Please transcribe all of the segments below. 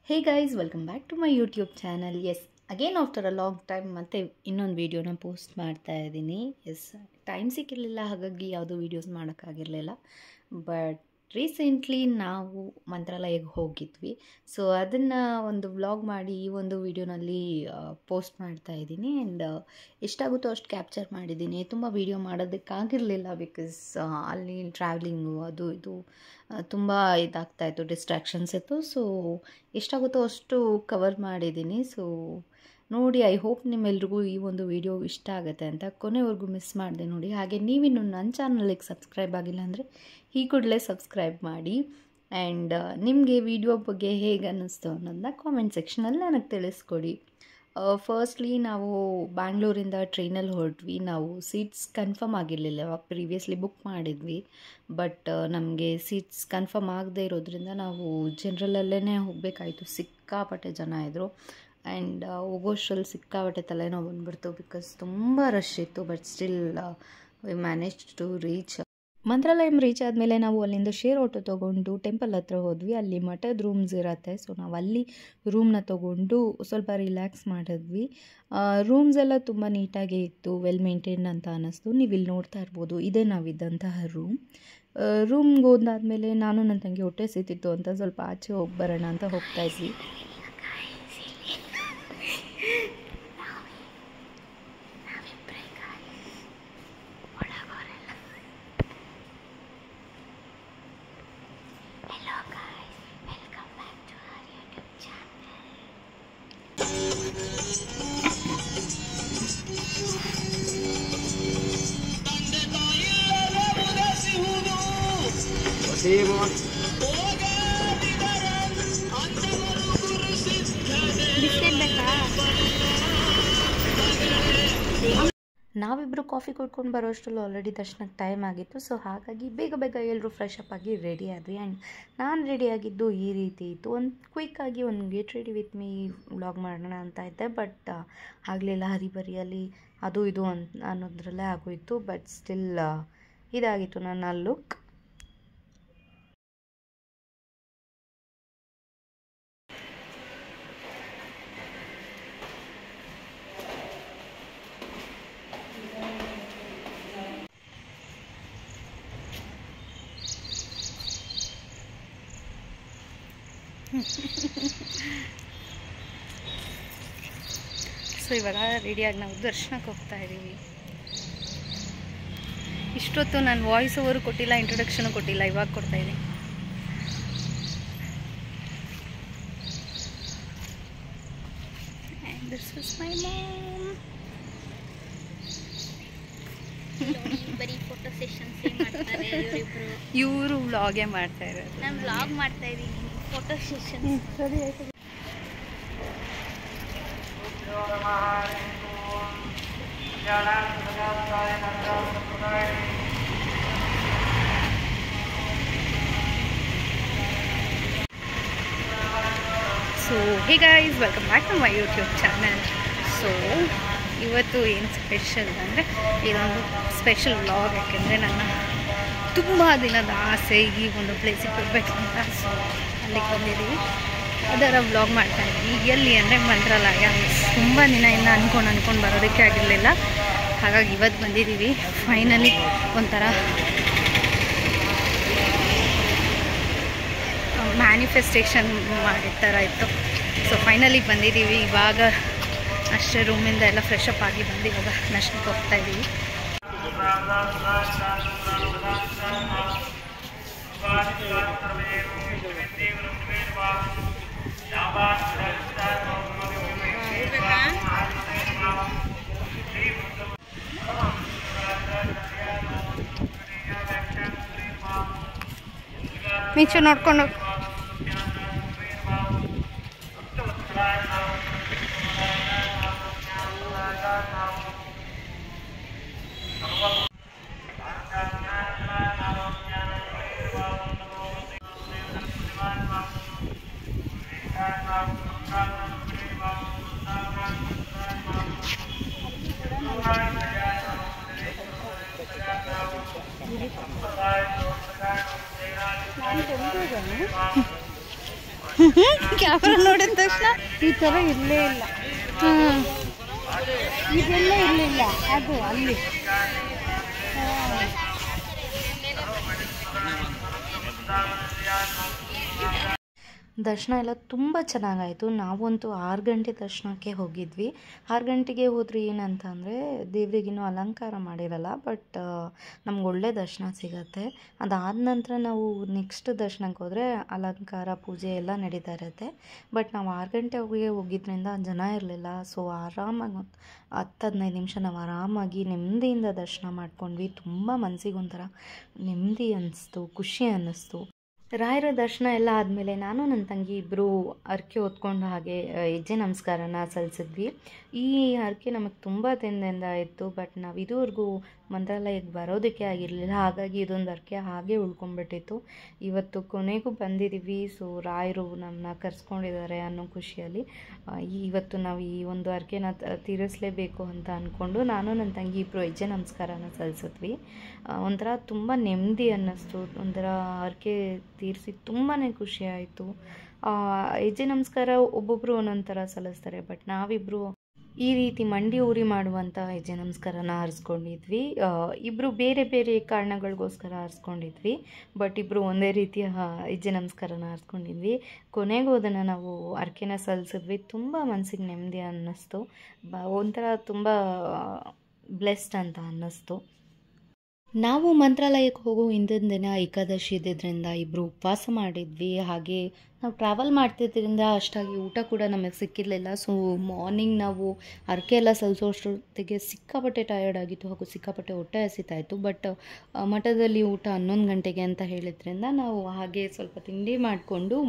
hey guys welcome back to my YouTube channel yes again after a long time ಮತ್ತೆ ಇನ್ನೊಂದು ವೀಡಿಯೋನ post ಮಾಡ್ತಾ ಇದ್ದೀನಿ ಎಸ್ ಟೈಮ್ ಸಿಕ್ಕಿರಲಿಲ್ಲ ಹಾಗಾಗಿ ಯಾವುದೂ ವೀಡಿಯೋಸ್ ಮಾಡೋಕ್ಕಾಗಿರಲಿಲ್ಲ ಬಟ್ ರೀಸೆಂಟ್ಲಿ ನಾವು ಮಂತ್ರಾಲಯಕ್ಕೆ ಹೋಗಿದ್ವಿ ಸೊ ಅದನ್ನು ಒಂದು ವ್ಲಾಗ್ ಮಾಡಿ ಈ ಒಂದು ವೀಡಿಯೋನಲ್ಲಿ ಪೋಸ್ಟ್ ಮಾಡ್ತಾ ಇದ್ದೀನಿ ಆ್ಯಂಡ್ ಎಷ್ಟಾಗುತ್ತೋ ಅಷ್ಟು ಕ್ಯಾಪ್ಚರ್ ಮಾಡಿದ್ದೀನಿ ತುಂಬ ವೀಡಿಯೋ ಮಾಡೋದಕ್ಕಾಗಿರಲಿಲ್ಲ ಬಿಕಾಸ್ ಅಲ್ಲಿ ಟ್ರಾವೆಲಿಂಗು ಅದು ಇದು ತುಂಬ ಇದಾಗ್ತಾಯಿತ್ತು ಡಿಸ್ಟ್ರಾಕ್ಷನ್ಸ್ ಇತ್ತು ಸೊ ಎಷ್ಟಾಗುತ್ತೋ ಅಷ್ಟು ಕವರ್ ಮಾಡಿದ್ದೀನಿ ಸೊ ನೋಡಿ ಐ ಹೋಪ್ ನಿಮ್ಮೆಲ್ರಿಗೂ ಈ ಒಂದು ವಿಡಿಯೋ ಇಷ್ಟ ಆಗುತ್ತೆ ಅಂತ ಕೊನೆವರೆಗೂ ಮಿಸ್ ಮಾಡಿದೆ ನೋಡಿ ಹಾಗೆ ನೀವಿನ್ನು ನನ್ನ ಚಾನಲಿಗೆ ಸಬ್ಸ್ಕ್ರೈಬ್ ಆಗಿಲ್ಲ ಅಂದರೆ ಈ ಕೂಡಲೇ ಸಬ್ಸ್ಕ್ರೈಬ್ ಮಾಡಿ ಆ್ಯಂಡ್ ನಿಮಗೆ ವಿಡಿಯೋ ಬಗ್ಗೆ ಹೇಗೆ ಅನ್ನಿಸ್ತು ಅನ್ನೋದನ್ನ ಕಾಮೆಂಟ್ ಸೆಕ್ಷನಲ್ಲಿ ನನಗೆ ತಿಳಿಸ್ಕೊಡಿ ಫಸ್ಟ್ಲಿ ನಾವು ಬ್ಯಾಂಗ್ಳೂರಿಂದ ಟ್ರೈನಲ್ಲಿ ಹೊರಟ್ವಿ ನಾವು ಸೀಟ್ಸ್ ಕನ್ಫರ್ಮ್ ಆಗಿರಲಿಲ್ಲ ಪ್ರೀವಿಯಸ್ಲಿ ಬುಕ್ ಮಾಡಿದ್ವಿ ಬಟ್ ನಮಗೆ ಸೀಟ್ಸ್ ಕನ್ಫರ್ಮ್ ಆಗದೆ ಇರೋದ್ರಿಂದ ನಾವು ಜನರಲಲ್ಲೇ ಹೋಗಬೇಕಾಯಿತು ಸಿಕ್ಕಾಪಟ್ಟೆ ಜನ ಇದ್ದರು ಆ್ಯಂಡ್ ಹೋಗೋಷ್ಟ್ರಲ್ಲಿ ಸಿಕ್ಕಾಪಟ್ಟೆ ತಲೆನೋವು ಬಂದುಬಿಡ್ತು ಬಿಕಾಸ್ ತುಂಬ ರಶ್ ಇತ್ತು but still we manage to reach Mantralayam reach ಆದಮೇಲೆ ನಾವು ಅಲ್ಲಿಂದ ಶೇರ್ ಆಟೋ ತೊಗೊಂಡು ಟೆಂಪಲ್ ಹತ್ರ ಹೋದ್ವಿ ಅಲ್ಲಿ ಮಠದ ರೂಮ್ಸ್ ಇರತ್ತೆ ಸೊ ನಾವು ಅಲ್ಲಿ ರೂಮ್ನ ತೊಗೊಂಡು ಸ್ವಲ್ಪ ರಿಲ್ಯಾಕ್ಸ್ ಮಾಡಿದ್ವಿ ರೂಮ್ಸ್ ಎಲ್ಲ ತುಂಬ ನೀಟಾಗೇ ಇತ್ತು ವೆಲ್ ಮೇಂಟೈನ್ ಅಂತ ಅನ್ನಿಸ್ತು ನೀವು ಇಲ್ಲಿ ನೋಡ್ತಾ ಇರ್ಬೋದು ಇದೇ ನಾವಿದ್ದಂತಹ ರೂಮ್ ರೂಮ್ಗೆ ಹೋದಾದ್ಮೇಲೆ ನಾನು ನನ್ನ ತಂಗಿ ಹೊಟ್ಟೆ ಸಿತ್ತಿತ್ತು ಅಂತ ಸ್ವಲ್ಪ ಆಚೆ ಹೋಗಿ ಬರೋಣ ಅಂತ ಹೋಗ್ತಾ ಇದ್ವಿ ನಾವಿಬ್ಬರು ಕಾಫಿ ಕುಡ್ಕೊಂಡು ಬರೋಷ್ಟರಲ್ಲಿ ಆಲ್ರೆಡಿ ದರ್ಶನಕ್ಕೆ ಟೈಮ್ ಆಗಿತ್ತು ಸೊ ಹಾಗಾಗಿ ಬೇಗ ಬೇಗ ಎಲ್ಲರೂ ಫ್ರೆಶ್ ಅಪ್ ಆಗಿ ರೆಡಿ ಆದ್ವಿ ಆ್ಯಂಡ್ ನಾನು ರೆಡಿಯಾಗಿದ್ದು ಈ ರೀತಿ ಇತ್ತು ಒಂದು ಕ್ವಿಕ್ಕಾಗಿ ಒಂದು get ready with me vlog ಮಾಡೋಣ ಅಂತ ಇದ್ದೆ ಬಟ್ ಆಗಲಿಲ್ಲ ಹರಿಬರಿಯಲ್ಲಿ ಅದು ಇದು ಅಂತ ಅನ್ನೋದ್ರಲ್ಲೇ ಆಗೋಯಿತು ಬಟ್ ಸ್ಟಿಲ್ ಇದಾಗಿತ್ತು ನನ್ನ ಲುಕ್ ಸೊ ಇವಾಗ ರೆಡಿಯಾಗಿ ನಾವು ದರ್ಶನಕ್ಕೆ ಹೋಗ್ತಾ ಇದ್ದೀವಿ ಇಷ್ಟೊತ್ತು ನಾನು ವಾಯ್ಸ್ ಓವರು ಕೊಟ್ಟಿಲ್ಲ ಇಂಟ್ರೊಡಕ್ಷನು ಕೊಟ್ಟಿಲ್ಲ ಇವಾಗ ಕೊಡ್ತಾ ಇದ್ದೀನಿ ದಿಸ್ ಇಸ್ ಮೈ ಮಾಮ್ ಬರೀ ಫೋಟೋ ಸೆಷನ್ಸ್ ಮಾಡ್ತಾರೆ ಇವರಿಬ್ರು ಇವರು ವ್ಲಾಗೇ ಮಾಡ್ತಾ ಇರೋದು ನಾನು ವ್ಲಾಗ್ ಮಾಡ್ತಾ ಇದ್ದೀನಿ ಫೋಟೋ ಸೆಷನ್ ಸರಿ ಆಯ್ತು so hey guys welcome back to my YouTube channel so ಇವತ್ತು ಏನು ಸ್ಪೆಷಲ್ ಅಂದರೆ ಇದೊಂದು ಸ್ಪೆಷಲ್ ವ್ಲಾಗ್ ಯಾಕೆಂದರೆ ನನ್ನ ತುಂಬ ದಿನದ ಆಸೆ ಈ ಒಂದು ಪ್ಲೇಸಿಗೆ ಹೋಗ್ಬೇಕು ಅಂತ ಸೊ ಅಲ್ಲಿಗೆ ಬಂದಿದ್ದೀವಿ ಅದರ ವ್ಲಾಗ್ ಮಾಡ್ತಾ ಇದ್ದೀವಿ ಎಲ್ಲಿ ಅಂದರೆ ಮಂತ್ರಾಲಯ ತುಂಬ ದಿನದಿಂದ ಅಂದ್ಕೊಂಡು ಅಂದ್ಕೊಂಡು ಬರೋದಕ್ಕೆ ಆಗಿರಲಿಲ್ಲ ಹಾಗಾಗಿ ಇವತ್ತು ಬಂದಿದ್ದೀವಿ ಫೈನಲಿ ಒಂಥರ ಮ್ಯಾನಿಫೆಸ್ಟೇಷನ್ ಮಾಡಿದ ಥರ ಇತ್ತು ಸೊ ಫೈನಲಿ ಬಂದಿದ್ದೀವಿ ಇವಾಗ ಅಷ್ಟೇ ರೂಮಿಂದ ಎಲ್ಲ ಫ್ರೆಶ್ ಅಪ್ ಆಗಿ ಬಂದು ಇವಾಗ ದರ್ಶನಕ್ಕೆ ಹೋಗ್ತಾ ಇದ್ದೀವಿ ಮಿಂಚು ನೋಡ್ಕೊಂಡು ಕ್ಯಾಮ್ರಾ ನೋಡಿದ ತಕ್ಷಣ ಈ ಥರ ಇರಲೇ ಇಲ್ಲ ಹಾಂ ಇದೆಲ್ಲ ಇರಲಿಲ್ಲ ಅದು ಅಲ್ಲಿ ದರ್ಶನ ಎಲ್ಲ ತುಂಬ ಚೆನ್ನಾಗಾಯಿತು ನಾವಂತೂ ಆರು ಗಂಟೆ ದರ್ಶನಕ್ಕೆ ಹೋಗಿದ್ವಿ ಆರು ಗಂಟೆಗೆ ಹೋದ್ರೆ ಏನಂತ ಅಂದರೆ ದೇವರಿಗಿನ್ನೂ ಅಲಂಕಾರ ಮಾಡಿರಲ್ಲ ಬಟ್ ನಮ್ಗೆ ಒಳ್ಳೆ ದರ್ಶನ ಸಿಗತ್ತೆ ಅದಾದ ನಂತರ ನಾವು ನೆಕ್ಸ್ಟ್ ದರ್ಶನಕ್ಕೆ ಹೋದರೆ ಅಲಂಕಾರ ಪೂಜೆ ಎಲ್ಲ ನಡೀತಾ ಇರುತ್ತೆ ಬಟ್ ನಾವು ಆರು ಗಂಟೆಗೆ ಹೋಗಿದ್ರಿಂದ ಜನ ಇರಲಿಲ್ಲ ಸೊ ಆರಾಮಾಗಿ ಒಂದು ಹತ್ತು ಹದಿನೈದು ನಿಮಿಷ ನಾವು ಆರಾಮಾಗಿ ನೆಮ್ಮದಿಯಿಂದ ದರ್ಶನ ಮಾಡ್ಕೊಂಡ್ವಿ ತುಂಬ ಮನಸ್ಸಿಗೊಂಥರ ನೆಮ್ಮದಿ ಅನ್ನಿಸ್ತು ಖುಷಿ ಅನ್ನಿಸ್ತು ರಾಯರ ದರ್ಶನ ಎಲ್ಲ ಆದಮೇಲೆ ನಾನು ನನ್ನ ತಂಗಿ ಇಬ್ಬರು ಹರಕೆ ಹೊತ್ಕೊಂಡು ಹಾಗೆ ಆ, ಹೆಜ್ಜೆ ನಮಸ್ಕಾರನ ಸಲ್ಲಿಸಿದ್ವಿ ಈ ಹರಕೆ ನಮಗೆ ತುಂಬ ದಿನದಿಂದ ಇತ್ತು ಬಟ್ ನಾವು ಇದುವರೆಗೂ ಮಂತ್ರಾಲಯಕ್ಕೆ ಬರೋದಕ್ಕೆ ಆಗಿರಲಿಲ್ಲ ಹಾಗಾಗಿ ಇದೊಂದು ಹರಕೆ ಹಾಗೆ ಉಳ್ಕೊಂಡ್ಬಿಟ್ಟಿತ್ತು ಇವತ್ತು ಕೊನೆಗೂ ಬಂದಿದ್ದೀವಿ ಸೊ ರಾಯರು ನಮ್ಮನ್ನ ಕರೆಸ್ಕೊಂಡಿದ್ದಾರೆ ಅನ್ನೋ ಖುಷಿಯಲ್ಲಿ ಆ, ಈ- ಇವತ್ತು ನಾವು ಈ ಒಂದು ಹರಕೆನ ತ- ತೀರಿಸಲೇಬೇಕು ಅಂತ ಅಂದ್ಕೊಂಡು ನಾನು ನನ್ನ ತಂಗಿ ಇಬ್ಬರು ಹೆಜ್ಜೆ ನಮಸ್ಕಾರನ ಸಲ್ಲಿಸಿದ್ವಿ ಆ, ಒಂಥರ ತುಂಬ ನೆಮ್ಮದಿ ಅನ್ನಿಸ್ತು ಒಂಥರ ಹರಕೆ ತೀರಿಸಿ ತುಂಬಾ ಖುಷಿ ಆಯಿತು ಹೆಜ್ಜೆ ನಮಸ್ಕಾರ ಒಬ್ಬೊಬ್ಬರು ಒಂದೊಂದು ಥರ ಸಲ್ಲಿಸ್ತಾರೆ ಬಟ್ ನಾವಿಬ್ಬರು ಈ ರೀತಿ ಮಂಡಿ ಊರಿ ಮಾಡುವಂಥ ಹೆಜ್ಜೆ ನಮಸ್ಕಾರನ ಹರಿಸ್ಕೊಂಡಿದ್ವಿ ಇಬ್ಬರು ಬೇರೆ ಬೇರೆ ಕಾರಣಗಳಿಗೋಸ್ಕರ ಹರಿಸ್ಕೊಂಡಿದ್ವಿ ಬಟ್ ಇಬ್ಬರು ಒಂದೇ ರೀತಿಯ ಹೆಜ್ಜೆ ನಮಸ್ಕಾರನ ಹರಿಸ್ಕೊಂಡಿದ್ವಿ ಕೊನೆಗೂ ಅದನ್ನು ನಾವು ಅರ್ಕೆನ ಸಲ್ಲಿಸಿದ್ವಿ ತುಂಬ ಮನಸ್ಸಿಗೆ ನೆಮ್ಮದಿ ಅನ್ನಿಸ್ತು ಬ ಒಂಥರ ತುಂಬ ಬ್ಲೆಸ್ಡ್ ಅಂತ ಅನ್ನಿಸ್ತು ನಾವು ಮಂತ್ರಾಲಯಕ್ಕೆ ಹೋಗೋ ಹಿಂದಿನ ದಿನ ಏಕಾದಶಿ ಇದ್ದಿದ್ದರಿಂದ ಇಬ್ಬರು ಉಪವಾಸ ಮಾಡಿದ್ವಿ ಹಾಗೆ ನಾವು ಟ್ರಾವೆಲ್ ಮಾಡ್ತಿದ್ದರಿಂದ ಅಷ್ಟಾಗಿ ಊಟ ಕೂಡ ನಮಗೆ ಸಿಕ್ಕಿರಲಿಲ್ಲ ಸೊ ಮಾರ್ನಿಂಗ್ ನಾವು ಅರಕೆ ಎಲ್ಲ ಸಲ್ಲಿಸೋಷ್ಟೊತ್ತಿಗೆ ಸಿಕ್ಕಾಪಟ್ಟೆ ಟಯರ್ಡ್ ಆಗಿತ್ತು ಹಾಗೂ ಸಿಕ್ಕಾಪಟ್ಟೆ ಹೊಟ್ಟೆ ಹಸಿತಾ ಇತ್ತು ಬಟ್ ಮಠದಲ್ಲಿ ಊಟ ಹನ್ನೊಂದು ಗಂಟೆಗೆ ಅಂತ ಹೇಳಿದ್ರಿಂದ ನಾವು ಹಾಗೆ ಸ್ವಲ್ಪ ತಿಂಡಿ ಮಾಡಿಕೊಂಡು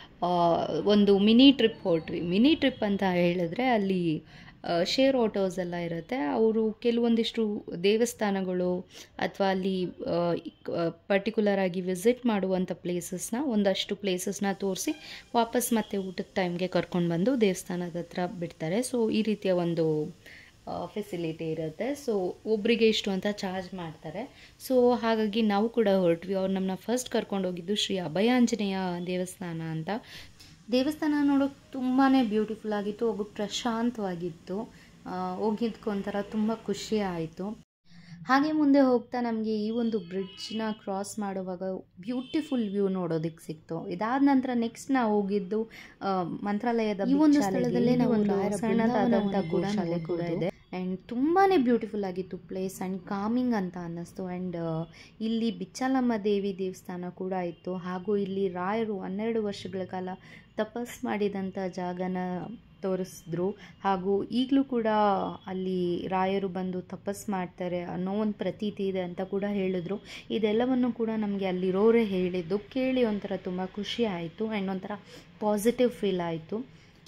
ಒಂದು ಮಿನಿ ಟ್ರಿಪ್ ಹೊರಟ್ವಿ ಮಿನಿ ಟ್ರಿಪ್ ಅಂತ ಹೇಳಿದ್ರೆ ಅಲ್ಲಿ ಶೇರ್ ಆಟೋಸ್ ಎಲ್ಲ ಇರುತ್ತೆ ಅವರು ಕೆಲವೊಂದಿಷ್ಟು ದೇವಸ್ಥಾನಗಳು ಅಥವಾ ಅಲ್ಲಿ ಪರ್ಟಿಕ್ಯುಲರ್ ಆಗಿ ವಿಸಿಟ್ ಮಾಡುವಂಥ ಪ್ಲೇಸಸ್ನ ಒಂದಷ್ಟು ಪ್ಲೇಸಸ್ನ ತೋರಿಸಿ ವಾಪಸ್ ಮತ್ತೆ ಊಟದ ಟೈಮ್ಗೆ ಕರ್ಕೊಂಡು ಬಂದು ದೇವಸ್ಥಾನದ ಹತ್ರ ಬಿಡ್ತಾರೆ ಸೊ ಈ ರೀತಿಯ ಒಂದು ಫೆಸಿಲಿಟಿ ಇರುತ್ತೆ ಸೊ ಒಬ್ಬರಿಗೆ ಇಷ್ಟು ಅಂತ ಚಾರ್ಜ್ ಮಾಡ್ತಾರೆ ಸೊ ಹಾಗಾಗಿ ನಾವು ಕೂಡ ಹೊರಟ್ವಿ ಅವ್ರು ನಮ್ಮನ್ನ ಫಸ್ಟ್ ಕರ್ಕೊಂಡು ಹೋಗಿದ್ದು ಶ್ರೀ ಅಭಯಾಂಜನೇಯ ದೇವಸ್ಥಾನ ಅಂತ ದೇವಸ್ಥಾನ ನೋಡೋಕೆ ತುಂಬಾ ಬ್ಯೂಟಿಫುಲ್ ಆಗಿತ್ತು ಹಾಗೂ ಪ್ರಶಾಂತವಾಗಿತ್ತು ಹೋಗಿದ್ದಕ್ಕೆ ಒಂಥರ ತುಂಬ ಖುಷಿ ಆಯಿತು ಹಾಗೆ ಮುಂದೆ ಹೋಗ್ತಾ ನಮಗೆ ಈ ಒಂದು ಬ್ರಿಡ್ಜ್ನ ಕ್ರಾಸ್ ಮಾಡುವಾಗ ಬ್ಯೂಟಿಫುಲ್ ವ್ಯೂ ನೋಡೋದಕ್ಕೆ ಸಿಕ್ತು ಇದಾದ ನಂತರ ನೆಕ್ಸ್ಟ್ ನಾವು ಹೋಗಿದ್ದು ಆ, ಮಂತ್ರಾಲಯದ ಈ ಒಂದು ಸ್ಥಳದಲ್ಲೇ ನಾವು ಒಂದು ಸಣ್ಣದಾದಂಥ ಗೋಶಾಲೆ ಕೂಡ ಇದೆ ಆ್ಯಂಡ್ ತುಂಬಾ ಬ್ಯೂಟಿಫುಲ್ ಆಗಿತ್ತು ಪ್ಲೇಸ್ ಆ್ಯಂಡ್ ಕಾಮಿಂಗ್ ಅಂತ ಅನ್ನಿಸ್ತು ಆ್ಯಂಡ್ ಇಲ್ಲಿ ಬಿಚ್ಚಲಮ್ಮ ದೇವಿ ದೇವಸ್ಥಾನ ಕೂಡ ಇತ್ತು ಹಾಗೂ ಇಲ್ಲಿ ರಾಯರು ಹನ್ನೆರಡು ವರ್ಷಗಳ ಕಾಲ ತಪಸ್ ಮಾಡಿದಂಥ ಜಾಗನ ತೋರಿಸಿದ್ರು ಹಾಗೂ ಈಗಲೂ ಕೂಡ ಅಲ್ಲಿ ರಾಯರು ಬಂದು ತಪಸ್ ಮಾಡ್ತಾರೆ ಅನ್ನೋ ಒಂದು ಪ್ರತೀತಿ ಇದೆ ಅಂತ ಕೂಡ ಹೇಳಿದ್ರು ಇದೆಲ್ಲವನ್ನು ಕೂಡ ನಮಗೆ ಅಲ್ಲಿರೋರೇ ಹೇಳಿದ್ದು ಕೇಳಿ ಒಂಥರ ತುಂಬ ಖುಷಿ ಆಯಿತು ಆ್ಯಂಡ್ ಒಂಥರ ಪಾಸಿಟಿವ್ ಫೀಲ್ ಆಯಿತು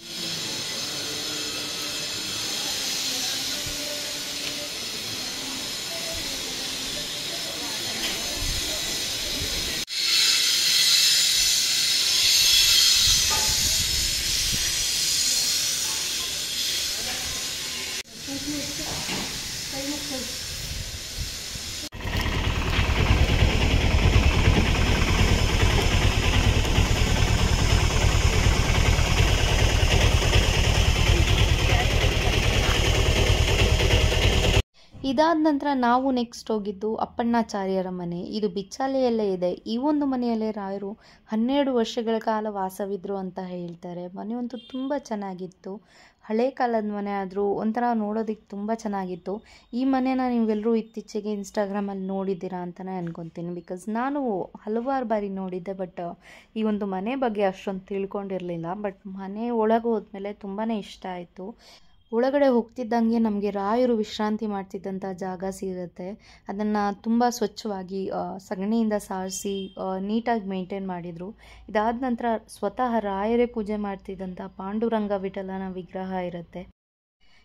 ಇದಾದ ನಂತರ ನಾವು ನೆಕ್ಸ್ಟ್ ಹೋಗಿದ್ದು ಅಪ್ಪಣ್ಣಾಚಾರ್ಯರ ಮನೆ ಇದು ಬಿಚ್ಚಾಲೆಯಲ್ಲೇ ಇದೆ ಈ ಒಂದು ಮನೆಯಲ್ಲೇ ರಾಯರು ಹನ್ನೆರಡು ವರ್ಷಗಳ ಕಾಲ ವಾಸವಿದ್ರು ಅಂತ ಹೇಳ್ತಾರೆ ಮನೆ ಅಂತೂ ತುಂಬ ಚೆನ್ನಾಗಿತ್ತು ಹಳೆ ಕಾಲದ ಮನೆ ಆದರೂ ಒಂಥರ ನೋಡೋದಕ್ಕೆ ತುಂಬ ಚೆನ್ನಾಗಿತ್ತು ಈ ಮನೆನ ನೀವೆಲ್ಲರೂ ಇತ್ತೀಚೆಗೆ ಇನ್ಸ್ಟಾಗ್ರಾಮಲ್ಲಿ ನೋಡಿದ್ದೀರಾ ಅಂತಲೇ ಅನ್ಕೊತೀನಿ ಬಿಕಾಸ್ ನಾನು ಹಲವಾರು ಬಾರಿ ನೋಡಿದ್ದೆ ಬಟ್ ಈ ಒಂದು ಮನೆ ಬಗ್ಗೆ ಅಷ್ಟೊಂದು ತಿಳ್ಕೊಂಡಿರಲಿಲ್ಲ ಬಟ್ ಮನೆ ಒಳಗೆ ಹೋದ್ಮೇಲೆ ತುಂಬಾ ಇಷ್ಟ ಆಯಿತು ಒಳಗಡೆ ಹೋಗ್ತಿದ್ದಂಗೆ ನಮಗೆ ರಾಯರು ವಿಶ್ರಾಂತಿ ಮಾಡ್ತಿದ್ದಂಥ ಜಾಗ ಸಿಗುತ್ತೆ ಅದನ್ನು ತುಂಬ ಸ್ವಚ್ಛವಾಗಿ ಆ, ಸಗಣಿಯಿಂದ ಸಾರಿಸಿ ನೀಟಾಗಿ ಮೇಂಟೈನ್ ಮಾಡಿದರು ಇದಾದ ನಂತರ ಸ್ವತಃ ರಾಯರೇ ಪೂಜೆ ಮಾಡ್ತಿದ್ದಂಥ ಪಾಂಡುರಂಗ ವಿಠಲನ ವಿಗ್ರಹ ಇರುತ್ತೆ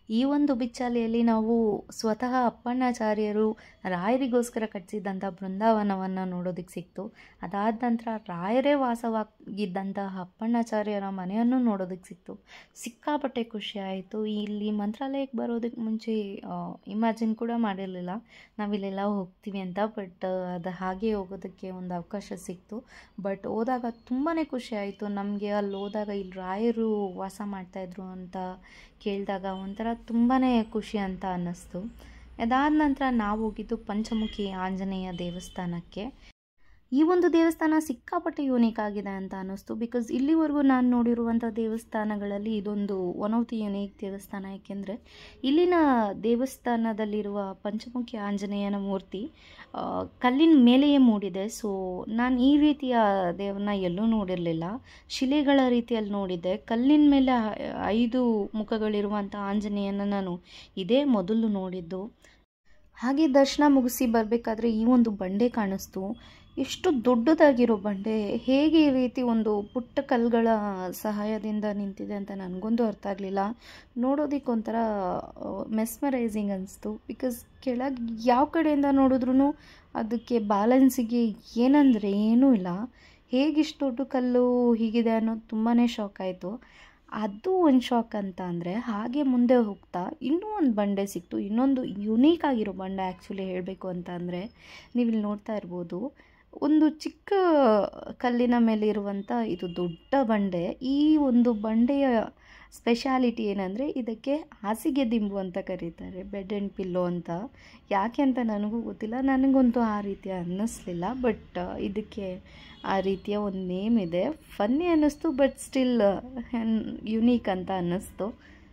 ಈ ಒಂದು ಬಿಚ್ಚಾಲಿಯಲ್ಲಿ ನಾವು ಸ್ವತಃ ಅಪ್ಪಣ್ಣಾಚಾರ್ಯರು ರಾಯರಿಗೋಸ್ಕರ ಕಟ್ಟಿಸಿದಂಥ ಬೃಂದಾವನವನ್ನು ನೋಡೋದಕ್ಕೆ ಸಿಕ್ತು ಅದಾದ ನಂತರ ರಾಯರೇ ವಾಸವಾಗಿದ್ದಂತಹ ಅಪ್ಪಣ್ಣಾಚಾರ್ಯರ ಮನೆಯನ್ನು ನೋಡೋದಕ್ಕೆ ಸಿಕ್ತು ಸಿಕ್ಕಾಪಟ್ಟೆ ಖುಷಿ ಆಯಿತು ಇಲ್ಲಿ ಮಂತ್ರಾಲಯಕ್ಕೆ ಬರೋದಕ್ಕೆ ಮುಂಚೆ ಇಮ್ಯಾಜಿನ್ ಕೂಡ ಮಾಡಿರಲಿಲ್ಲ ನಾವಿಲ್ಲೆಲ್ಲ ಹೋಗ್ತೀವಿ ಅಂತ ಬಟ್ ಅದು ಹಾಗೆ ಹೋಗೋದಕ್ಕೆ ಒಂದು ಅವಕಾಶ ಸಿಕ್ತು ಬಟ್ ಹೋದಾಗ ತುಂಬಾ ಖುಷಿ ಆಯಿತು ನಮಗೆ ಅಲ್ಲಿ ಹೋದಾಗ ಇಲ್ಲಿ ರಾಯರು ವಾಸ ಮಾಡ್ತಾಯಿದ್ರು ಅಂತ ಕೇಳಿದಾಗ ಒಂಥರ ತುಂಬಾ ಖುಷಿ ಅಂತ ಅನ್ನಿಸ್ತು ಅದಾದ ನಂತರ ನಾವು ಹೋಗಿದ್ದು ಪಂಚಮುಖಿ ಆಂಜನೇಯ ದೇವಸ್ಥಾನಕ್ಕೆ ಈ ಒಂದು ದೇವಸ್ಥಾನ ಸಿಕ್ಕಾಪಟ್ಟೆ ಯೂನಿಕ್ ಆಗಿದೆ ಅಂತ ಅನ್ನಿಸ್ತು ಬಿಕಾಸ್ ಇಲ್ಲಿವರೆಗೂ ನಾನು ನೋಡಿರುವಂಥ ದೇವಸ್ಥಾನಗಳಲ್ಲಿ ಇದೊಂದು ಒನ್ ಆಫ್ ದಿ ಯುನೀಕ್ ದೇವಸ್ಥಾನ ಏಕೆಂದರೆ ಇಲ್ಲಿನ ದೇವಸ್ಥಾನದಲ್ಲಿರುವ ಪಂಚಮುಖಿ ಆಂಜನೇಯನ ಮೂರ್ತಿ ಆ, ಕಲ್ಲಿನ ಮೇಲೆಯೇ ಮೂಡಿದೆ ಸೊ ನಾನು ಈ ರೀತಿಯ ದೇವರನ್ನ ಎಲ್ಲೂ ನೋಡಿರಲಿಲ್ಲ ಶಿಲೆಗಳ ರೀತಿಯಲ್ಲಿ ನೋಡಿದ್ದೆ ಕಲ್ಲಿನ ಮೇಲೆ ಐದು ಮುಖಗಳಿರುವಂಥ ಆಂಜನೇಯನ ನಾನು ಇದೇ ಮೊದಲು ನೋಡಿದ್ದು ಹಾಗೆ ದರ್ಶನ ಮುಗಿಸಿ ಬರಬೇಕಾದ್ರೆ ಈ ಒಂದು ಬಂಡೆ ಕಾಣಿಸ್ತು ಎಷ್ಟು ದೊಡ್ಡದಾಗಿರೋ ಬಂಡೆ ಹೇಗೆ ಈ ರೀತಿ ಒಂದು ಪುಟ್ಟ ಕಲ್ಲುಗಳ ಸಹಾಯದಿಂದ ನಿಂತಿದೆ ಅಂತ ನನಗೊಂದು ಅರ್ಥ ಆಗಲಿಲ್ಲ ನೋಡೋದಕ್ಕೆ ಒಂಥರ ಮೆಸ್ಮರೈಸಿಂಗ್ ಅನಿಸ್ತು ಬಿಕಾಸ್ ಕೆಳಗೆ ಯಾವ ಕಡೆಯಿಂದ ನೋಡಿದ್ರೂ ಅದಕ್ಕೆ ಬ್ಯಾಲೆನ್ಸಿಗೆ ಏನಂದರೆ ಏನೂ ಇಲ್ಲ ಹೇಗಿಷ್ಟು ದೊಡ್ಡ ಕಲ್ಲು ಹೀಗಿದೆ ಅನ್ನೋದು ತುಂಬಾ ಶಾಕ್ ಆಯಿತು ಅದು ಒಂದು ಶಾಕ್ ಅಂತ ಅಂದರೆ ಹಾಗೆ ಮುಂದೆ ಹೋಗ್ತಾ ಇನ್ನೂ ಒಂದು ಬಂಡೆ ಸಿಕ್ತು ಇನ್ನೊಂದು ಯುನೀಕ್ ಆಗಿರೋ ಬಂಡೆ ಆ್ಯಕ್ಚುಲಿ ಹೇಳಬೇಕು ಅಂತ ಅಂದರೆ ನೀವಿಲ್ಲಿ ನೋಡ್ತಾ ಇರ್ಬೋದು ಒಂದು ಚಿಕ್ಕ ಕಲ್ಲಿನ ಮೇಲೆ ಇರುವಂಥ ಇದು ದೊಡ್ಡ ಬಂಡೆ ಈ ಒಂದು ಬಂಡೆಯ ಸ್ಪೆಷಾಲಿಟಿ ಏನಂದರೆ ಇದಕ್ಕೆ ಹಾಸಿಗೆ ದಿಂಬು ಅಂತ ಕರೀತಾರೆ ಬೆಡ್ ಆ್ಯಂಡ್ ಪಿಲ್ಲೋ ಅಂತ ಯಾಕೆ ಅಂತ ನನಗೂ ಗೊತ್ತಿಲ್ಲ ನನಗಂತೂ ಆ ರೀತಿ ಅನ್ನಿಸ್ಲಿಲ್ಲ ಬಟ್ ಇದಕ್ಕೆ ಆ ರೀತಿಯ ಒಂದು ನೇಮ್ ಇದೆ ಫನ್ನಿ ಅನ್ನಿಸ್ತು ಬಟ್ ಸ್ಟಿಲ್ ಯುನೀಕ್ ಅಂತ ಅನ್ನಿಸ್ತು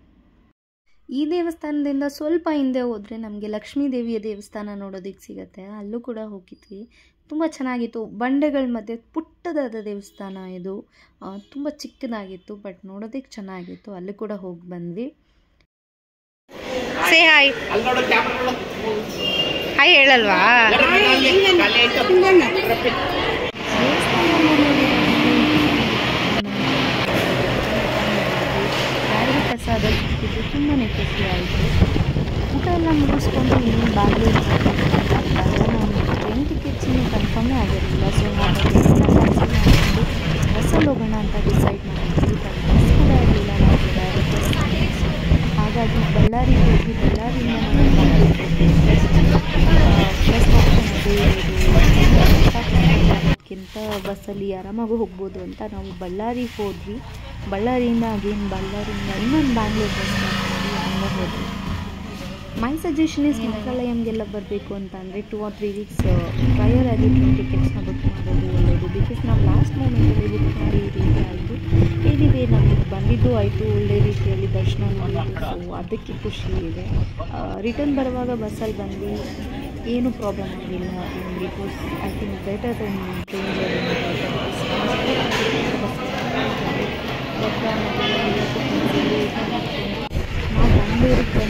ಈ ದೇವಸ್ಥಾನದಿಂದ ಸ್ವಲ್ಪ ಹಿಂದೆ ಹೋದರೆ ನಮಗೆ ಲಕ್ಷ್ಮೀ ದೇವಿಯ ದೇವಸ್ಥಾನ ನೋಡೋದಕ್ಕೆ ಸಿಗತ್ತೆ ಅಲ್ಲೂ ಕೂಡ ಹೋಗಿದ್ವಿ ತುಂಬ ಚೆನ್ನಾಗಿತ್ತು ಬಂಡೆಗಳ ಮಧ್ಯೆ ಪುಟ್ಟದಾದ ದೇವಸ್ಥಾನ ಇದು ತುಂಬ ಚಿಕ್ಕದಾಗಿತ್ತು ಬಟ್ ನೋಡೋದಕ್ಕೆ ಚೆನ್ನಾಗಿತ್ತು ಅಲ್ಲಿ ಕೂಡ ಹೋಗಿ ಬಂದ್ವಿ ಸೇ ಹಾಯ್ ಹಾಯ್ ಹೇಳಲ್ವಾ ರಾಯರ ಪ್ರಸಾದ ಸಿಕ್ಕಿದ್ದು ತುಂಬಾ ಖುಷಿ ಆಯಿತು ಊಟ ಎಲ್ಲ ಮುಗಿಸ್ಕೊಂಡು ಇನ್ನೂ ಬ್ಯಾಂಗ್ಳೂರು ನಾವು ಟ್ರೈನ್ ಟಿಕೆಟ್ಸ್ ಇನ್ನೂ ಕನ್ಫರ್ಮೇ ಆಗಿರಲಿಲ್ಲ ಸೊ ನಾವು ಕ್ಯಾನ್ಸಲ್ ಮಾಡಿಕೊಂಡು ಬಸ್ಸಲ್ಲಿ ಹೋಗೋಣ ಅಂತ ಡಿಸೈಡ್ ಮಾಡಿದ್ವಿ ಬಟ್ ಬಸ್ ಕೂಡ ಇರಲಿಲ್ಲ ನಾವು ಡೈರೆಕ್ಟ್ ಹಾಗಾಗಿ ಬಳ್ಳಾರಿಗೆ ಹೋಗಿ ಬಳ್ಳಾರಿಯಿಂದ ನಾವು ಬ್ಯಾಂಗ್ಳೂರಿಗೆ ಬೆಸ್ಟ್ ಆಪ್ಷನ್ ಅದೇ ಇರೋದು ಅದಕ್ಕಿಂತ ಬಸ್ಸಲ್ಲಿ ಆರಾಮಾಗಿ ಹೋಗ್ಬೋದು ಅಂತ ನಾವು ಬಳ್ಳಾರಿಗೆ ಹೋದ್ವಿ ಬಳ್ಳಾರಿಯಿಂದ ಅಗೇನ್ ಬಳ್ಳಾರಿಯಿಂದ ಇನ್ನೊಂದು ಬ್ಯಾಂಗ್ಳೂರ್ ಬಸ್ ಮಾಡ್ಕೊಂಡು ಹಂಗೆ ಹೋದ್ವಿ ಮೈ ಸಜೆಷನ್ ಇಸ್ ಮಂತ್ರಾಲಯಂಗೆಲ್ಲ ಬರಬೇಕು ಅಂತ ಅಂದರೆ two or three weeks prior ಆಗಿ ಟ್ರೈನ್ ಟಿಕೆಟ್ಸ್ನ ಬುಕ್ ಮಾಡೋದು ಒಳ್ಳೆಯದು ಬಿಕಾಸ್ ನಾವು ಲಾಸ್ಟ್ ಮೂಮೆಂಟಲ್ಲಿ ಬುಕ್ ಮಾಡಿ ಈ ರೀತಿ ಆಯಿತು ಏನಿದೆ ನಮಗೆ ಬಂದಿದ್ದು ಆಯಿತು ಒಳ್ಳೆ ರೀತಿಯಲ್ಲಿ ದರ್ಶನ ಮಾಡಿದ್ದು ಸೊ ಅದಕ್ಕೆ ಖುಷಿ ಇದೆ ರಿಟರ್ನ್ ಬರುವಾಗ ಬಸ್ಸಲ್ಲಿ ಬಂದು ಏನೂ ಪ್ರಾಬ್ಲಮ್ ಆಗಿಲ್ಲ it was I think better than train ನಾವು ಬೆಂಗಳೂರಿಗೆ